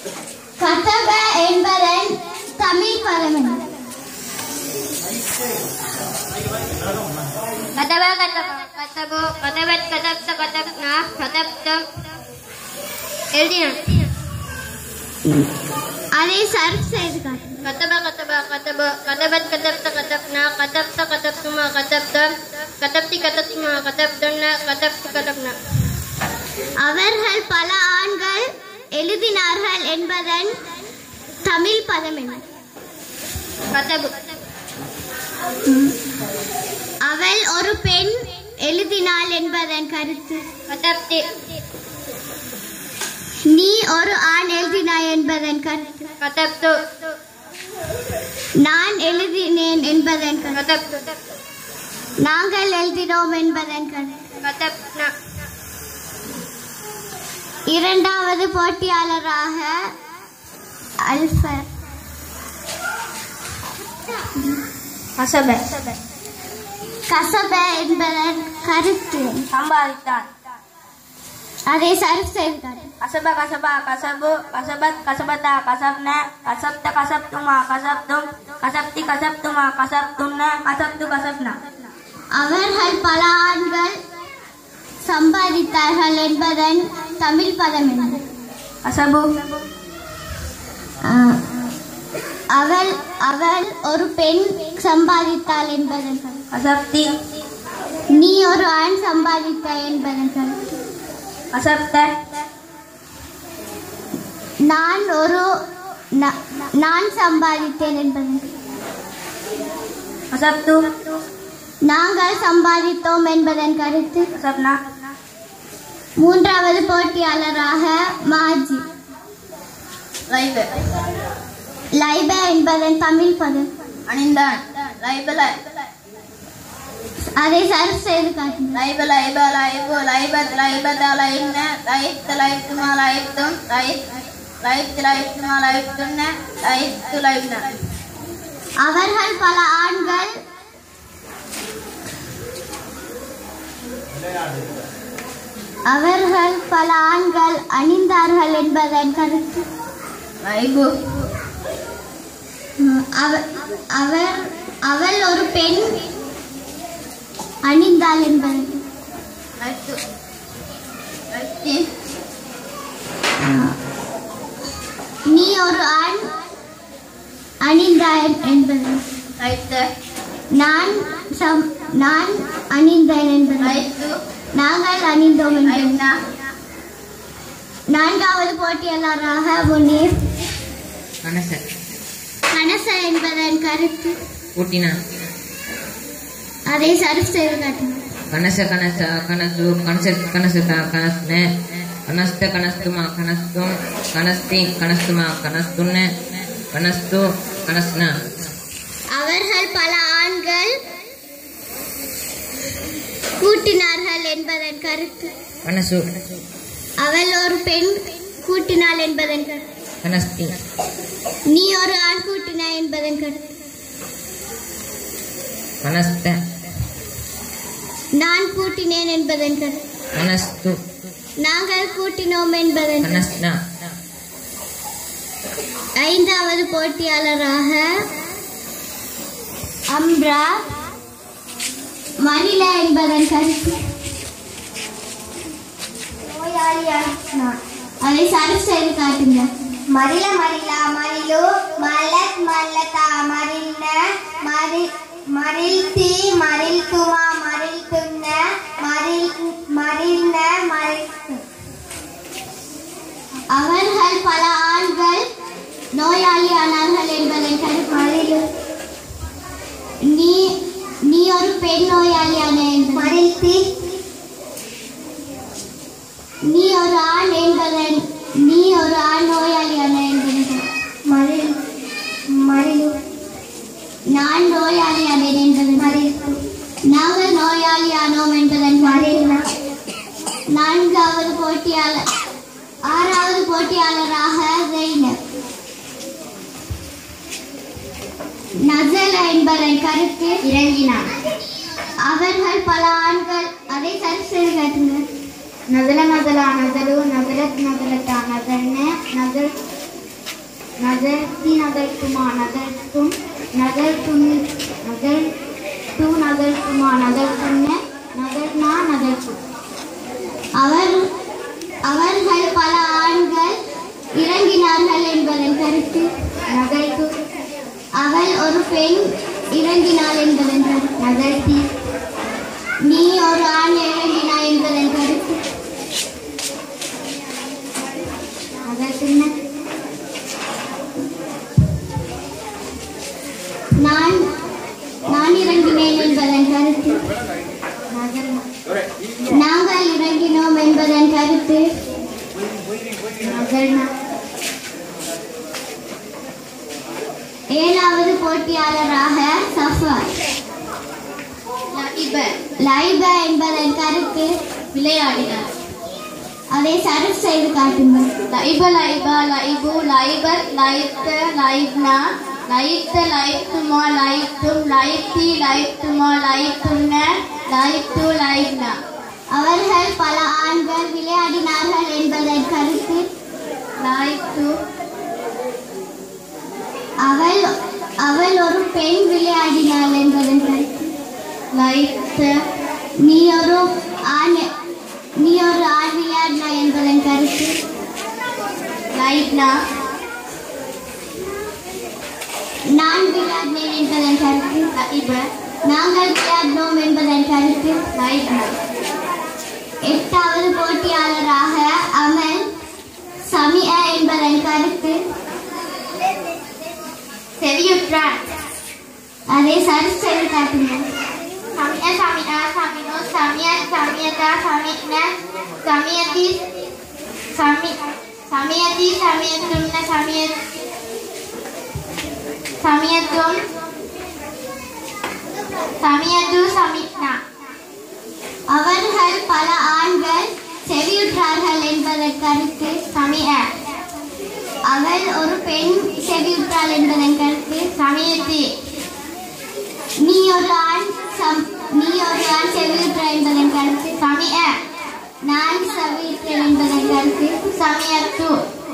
கதப என்பதன் தமிழ் பதம் என்ன கதவ கதவ கதபோ கதவத் கதப்த கதப்னா கதப்தம் எழுதினான் அதை சர்ஃப் செய்து காட்டு கதப கதப கதபோ கதபத் கதப்த கதப்னா கதப்த கதப்துமா கதப்தம் கதப்தி கதப்துமா கதப்தம்னா கதப்தி கதப்னா அவர்கள் பல ஆண்கள் எழுதினார்கள் என்பதன் தமிழ் பதம் என்ன கதபு அவள் ஒரு பெண் எழுதினாள் என்பதன் கருத்து கதப்தி நீ ஒரு ஆண் எழுதினாய் என்பதன் கருத்து கதப்து நான் எழுதினேன் என்பதன் கருத்து கதப்து நாங்கள் எழுதினோம் என்பதன் கருத்து கதப்னா இரண்டாவது போட்டியாளராக அல்ஃபர் கசப கசப என்பதன் கருத்து சம்பாதித்தான் அதை சர்ஃப் செய்து காட்டு கசப கசப கசபு கசபத் கசபதா கசப்ன கசப்த கசப்துமா கசப்தும் கசப்தி கசப்துமா கசப்துன்ன கசப்து கசப்னா அவர்கள் பல ஆண்கள் சம்பாதித்தார்கள் என்பதன் தமிழ் பதம் என்ன கசபு ஆ, அவள் அவள் ஒரு பெண் சம்பாதித்தாள் என்பதன் கருத்து கசப்தி நீ ஒரு ஆண் சம்பாதித்தாய் என்பதன் கருத்து கசப்த நான் ஒரு ந- நான் சம்பாதித்தேன் என்பதன் கருத்து. கசப்து நாங்கள் சம்பாதித்தோம் என்பதன் கருத்து கசப்னா மூன்றாவது போட்டியாளராக மாஜி லைப லைப என்பதன் தமிழ் பதம் அணிந்தான் லைபல அதை சர்வ் செய்து காட்டுங்கள் லைப லைப லைபு லைபத் லைபத லைப்ன லைப்த லைப்துமா லைப்தும் லைப் லைப்து லைப்துமா லைப்துன்ன லைப்து லைப்ன அவர்கள் பல ஆண்கள் அவர்கள் பல ஆண்கள் அணிந்தார்கள் என்பதன் கருத்து லைபு அவ- அவர் அவள் ஒரு பெண் அணிந்தாள் என்பதன் லைப்து லைப்தி நீ ஒரு ஆண் அணிந்தாய் என்பதன் லைப்த நான் சம் நான் அணிந்தேன் என்பதன் லைப்து நாங்கள் அணிந்தோம் என்பதன் லைப்னா நான்காவது போட்டியாளராக முனீர் கணச கணச என்பதன் கருத்து கூட்டினான் அதை சர்வ் செய்து காட்டுங்கள் கணச கணச கணசு கணச கணசதா கணஸ்ன கணஸ்த கணஸ்துமா கணஸ்தும் கணஸ்தி கணஸ்துமா கணஸ்துன்ன கணஸ்து கணஸ்னா அவர்கள் பல ஆண்கள் கூட்டினார்கள் என்பதன் கருத்து கணசு அவள் ஒரு பெண் கூட்டினாள் என்பதன் கருத்து கணஸ்தி நீ ஒரு ஆண் கூட்டினாய் என்பதன் கருத்து கணஸ்த நான் கூட்டினேன் என்பதன் கருத்து கணஸ்து நாங்கள் கூட்டினோம் என்பதன் கருத்து. கணஸ்னா ஐந்தாவது போட்டியாளராக அம்ரா மணிலா என்பதன் கருத்து அதை சரி செய்து காட்டுங்க மரில மரிலா மரிலு மல்லத் மல்லதா மரில்ன மரி மரில்தி மரில்துமா மரில்துன்ன மரில் மரில்ன மரில் அவர்கள் பல ஆண்கள் நோயாளியானார்கள் என்பதன் கருத்து மரிலு நீ நீ ஒரு பெண் நோயாளியான என்பது மரில்தி நீ ஒரு ஆண் என்பதன் நீ ஒரு ஆண் நோயாளியான என்பதன் கருத்து. மரில் மரிலு நான் நோயாளியானேன் என்பதன் மரில் நாங்கள் நோயாளியானோம் என்பதன் மரில்னா நான்காவது போட்டியாளர் ஆறாவது போட்டியாளராக ஜெயினப் நசல என்பதன் கருத்து இறங்கினான் அவர்கள் பல ஆண்கள் அதை சரி செய்து காட்டுங்க நதல நதலா நதலு நதலத் நதலத்தா நதல்ன நதல் நகர்த்தி நகர்த்துமா நகர்த்தும் நகர்த்தும் நகர் து நகர்த்துமா நகர்த்துண்ண நகர்னா நகர்த்தும் அவர் அவர்கள் பல ஆண்கள் இறங்கினார்கள் என்பதன் கருத்து நகர்த்து அவள் ஒரு பெண் இறங்கினாள் என்பதன் கருத்து நகர்த்தி நீ ஒரு ஆண் இறங்கினாய் என்பதன் கருத்து நகர்த்துண்ண நான் நான் இறங்கினேன் என்பதன் கருத்து நகர்னா நாங்கள் இறங்கினோம் என்பதன் கருத்து நகர்னா ஏழாவது போட்டியாளராக சஃபார் லைப என்பதன் கருத்து விளையாடினார் அதை சரஃப் செய்து காட்டுங்கள் லைப லைபா லைபு லைபத் லைத்த லைப்னா லைத்த லைத்துமா லைத்தும் லைத்தி லைத்துமா லைத்துன்ன லைத்து லைப்னா அவர்கள் பல ஆண்கள் விளையாடினார்கள் என்பதன் கருத்து லைத்து அவள் அவள் ஒரு பெண் விளையாடினாள் என்பதன் கருத்து லைத்த நீ ஒரு ஆண் நீ ஒரு ஆண் விளையாடினாய் என்பதன் கருத்து லைப்னா நான் விளையாடினேன் என்பதன் கருத்து லைப நாங்கள் விளையாடினோம் என்பதன் கருத்து லைப்னா எட்டாவது போட்டியாளராக அமல் சமிய என்பதன் கருத்து செவியுற்றான் அதை சரி செய்து காட்டுங்கள் சமய சமினா சமினு சமய சமயதா சமின சமயதி சமி சமயதி சமயத்தும்ன சமய சமயத்தும் சமயது சமிக்னா அவர்கள் பல ஆண்கள் செவியுற்றார்கள் என்பதன் கருத்து சமிய அவள் ஒரு பெண் செவியுற்றாள் என்பதன் கருத்து சமயத்தி நீ ஒரு ஆண் சம் நீ ஒரு ஆண் செவியுற்றாய் என்பதன் கருத்து சமிய நான் செவியுற்றேன் என்பதன் கருத்து சமயத்து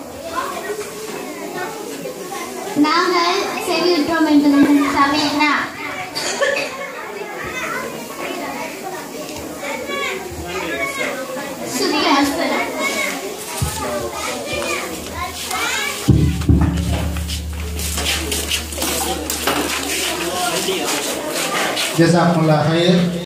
நாங்கள் செவியுற்றோம் என்பதன் கருத்து சமயனா சுத்தியாசனம் ஜசாக்குல்லா ஹைர்